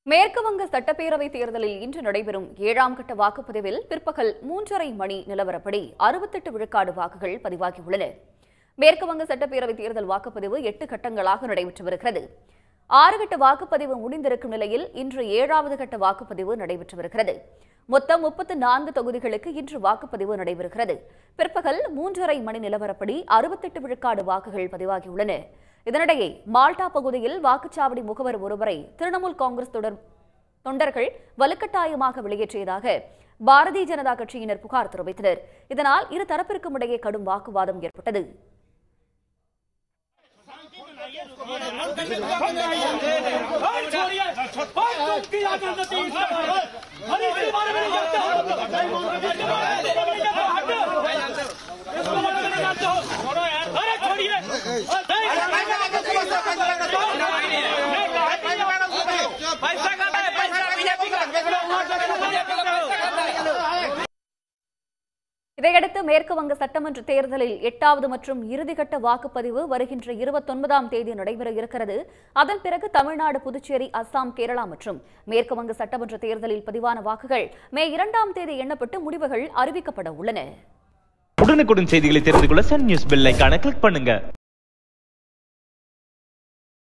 மேற்கு வங்க சட்டப்பேரவை தேர்தலில் இன்று நடைபெறும் ஏழாம் கட்ட வாக்குப்பதிவில் பிற்பகல் மூன்றரை மணி நிலவரப்படி அறுபத்தெட்டு விழுக்காடு வாக்குகள் பதிவாகியுள்ளன மேற்கு வங்க சட்டப்பேரவை தேர்தல் வாக்குப்பதிவு எட்டு கட்டங்களாக நடைபெற்று வருகிறது ஆறு கட்ட வாக்குப்பதிவு முடிந்திருக்கும் நிலையில் இன்று ஏழாவது கட்ட வாக்குப்பதிவு நடைபெற்று வருகிறது மொத்தம் முப்பத்து நான்கு தொகுதிகளுக்கு இன்று வாக்குப்பதிவு நடைபெறுகிறது பிற்பகல் மூன்றரை மணி நிலவரப்படி அறுபத்தெட்டு விழுக்காடு வாக்குகள் பதிவாகியுள்ளன இதனிடையே மால்டா பகுதியில் வாக்குச்சாவடி முகவர் ஒருவரை திரிணாமுல் காங்கிரஸ் தொடர் தொண்டர்கள் வலுக்கட்டாயமாக வெளியேற்றியதாக பாரதிய ஜனதா கட்சியினர் புகார் தெரிவித்தனர் இதனால் இரு தரப்பிற்கும் இடையே கடும் வாக்குவாதம் ஏற்பட்டது और छोड़िए और तुम की आनंद थी अरे इसके बारे में जानते हो इसके बारे में जानते हो इसको मत जानते हो छोड़ो यार अरे छोड़िए पैसा का है पैसा बीजेपी का बीजेपी का இதையடுத்து மேற்கு வங்க சட்டமன்ற தேர்தலில் எட்டாவது மற்றும் இறுதிக்கட்ட வாக்குப்பதிவு வருகின்ற இருபத்தொன்பதாம் தேதி நடைபெற இருக்கிறது அதன் பிறகு தமிழ்நாடு புதுச்சேரி அஸ்ஸாம் கேரளா மற்றும் மேற்கு வங்க சட்டமன்ற தேர்தலில் பதிவான வாக்குகள் மே இரண்டாம் தேதி எண்ணப்பட்டு முடிவுகள் அறிவிக்கப்பட உள்ளன உடனுக்குடன் செய்திகளை தெரிந்து கொள்ள சன் நியூஸ் பெல் ஐகானை கிளிக் பண்ணுங்க